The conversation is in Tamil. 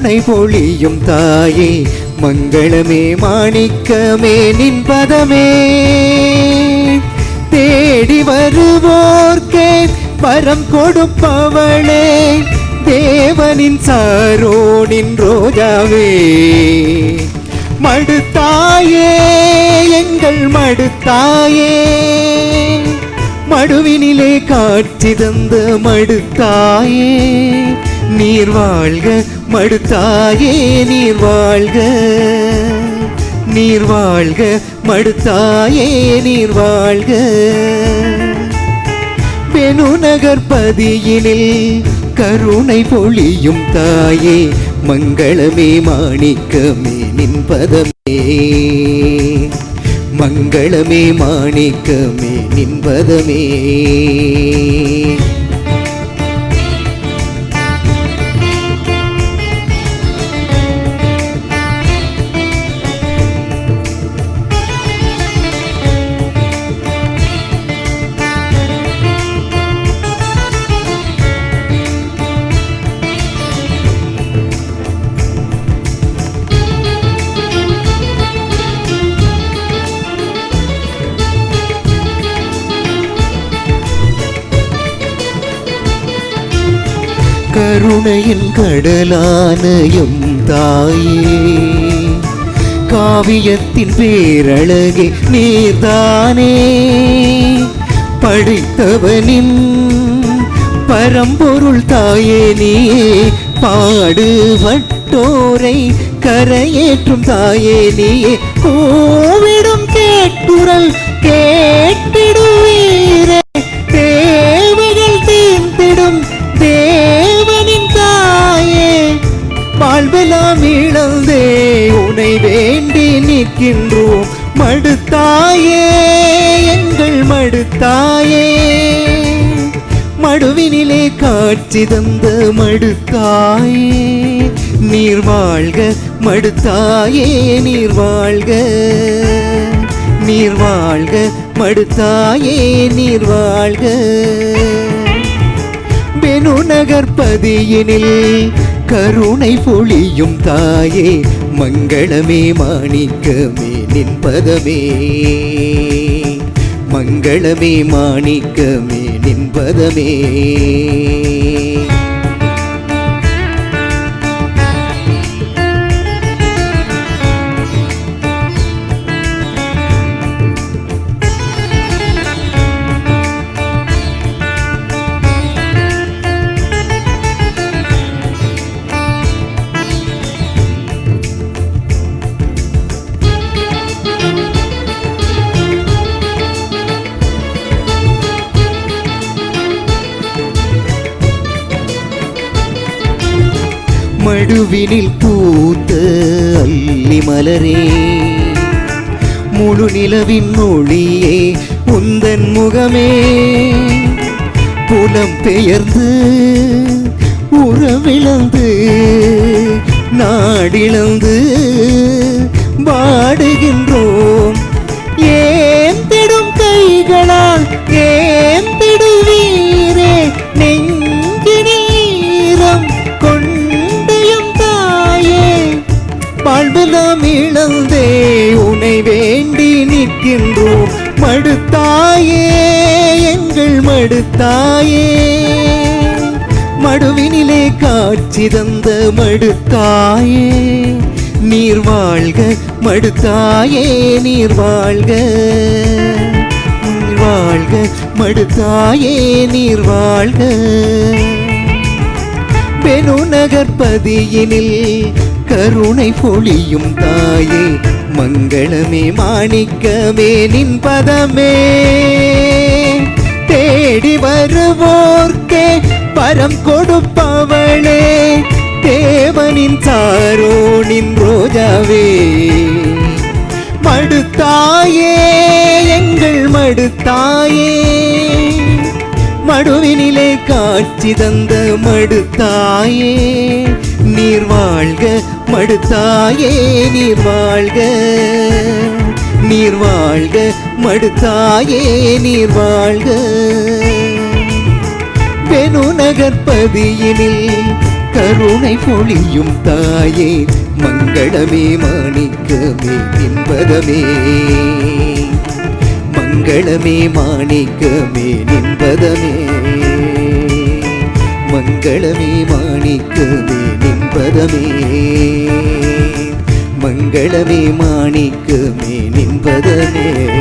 கருணை பொழியும் தாயே மங்களமே மாணிக்கமே நின் பதமே தேடி வருவோர்க்கே வரம் கொடுப்பவளே தேவனின் சாரோனின் ரோஜாவே மடுத்தாயே எங்கள் மடுத்தாயே மடுவினிலே காட்சி தந்த மடுத்தாயே நீர் வாழ்க மடுத்தாயே நீர் வாழ்க நீர் வாழ்க மடுத்தாயே நீர் வாழ்க பெணுநகர் பதியினில் கருணை பொழியும் தாயே மங்களமே மாணிக்கமே நின்பதமே மங்களமே மாணிக்கமே நின்பதமே கருணையின் கடலான எம் தாயே காவியத்தின் பேரழகே நீர்தானே படைத்தவனின் பரம்பொருள் தாயே நீயே பாடுபட்டோரை கரையேற்றும் தாயே நீயே கோவிடும் கேட்டுரல் கேட்டிடுவீரே தேவைகள் தீர்ந்திடும் தேவனின் தாயே வாழ்வெல்லாம் இழந்தே உனை வேண்டி நிற்கின்றோம் மடுத்தாயே எங்கள் மடுத்தாயே மடுவினிலே காட்சி தந்த மடுத்தாயே நீர் வாழ்க மடுத்தாயே நீர் வாழ்க நீர் வாழ்க மடுத்தாயே நீர் வாழ்க பெணுநகர் பதியினில் கருணை பொழியும் தாயே மங்களமே மாணிக்கமே நின்பதமே மங்களமே மாணிக்கமே நின்பதமே மடுவினில் பூத்த அல்லி மலரே முழு நிலவின் ஒளியே உந்தன் முகமே புலம் பெயர்ந்து உறவிழந்து நாடிழந்து வாடுகின்றோம் ஏன் திடும் கைகளால் ஏன் திடுவீரே நெஞ்சினில் ஈரம் கொண்டையும் தாயே வாழ்வெல்லாம் இழந்தே உனை வேண்டி நிற்கின்றோம் மடுத்தாயே எங்கள் மடுத்தாயே மடுவினிலே காட்சி தந்த மடுத்தாயே நீர் வாழ்க மடுத்தாயே நீர் வாழ்க நீர் வாழ்க மடுத்தாயே நீர் வாழ்க பெணுநகர் பதியினில் கருணை பொழியும் தாயே மங்களமே மாணிக்கமே நின் பதமே தேடி வருவோர்க்கே பரம் கொடுப்பவளே தேவனின் சாரோனின் ரோஜாவே மடுத்தாயே எங்கள் மடுத்தாயே மடுவினிலே காட்சி தந்த மடுத்தாயே நீர் வாழ்க மடுத்தாயே நீர் வாழ்க நீர் வாழ்க மடுத்தாயே நீர் வாழ்க பெணுநகர் பதியினில் கருணை பொழியும் தாயே மங்களமே மாணிக்கமே நின்பதமே மங்களமே மாணிக்கமே நின்பதமே மங்களமே மாணிக்கமே நின்பதமே மங்களமே மாணிக்கமே நின்பதமே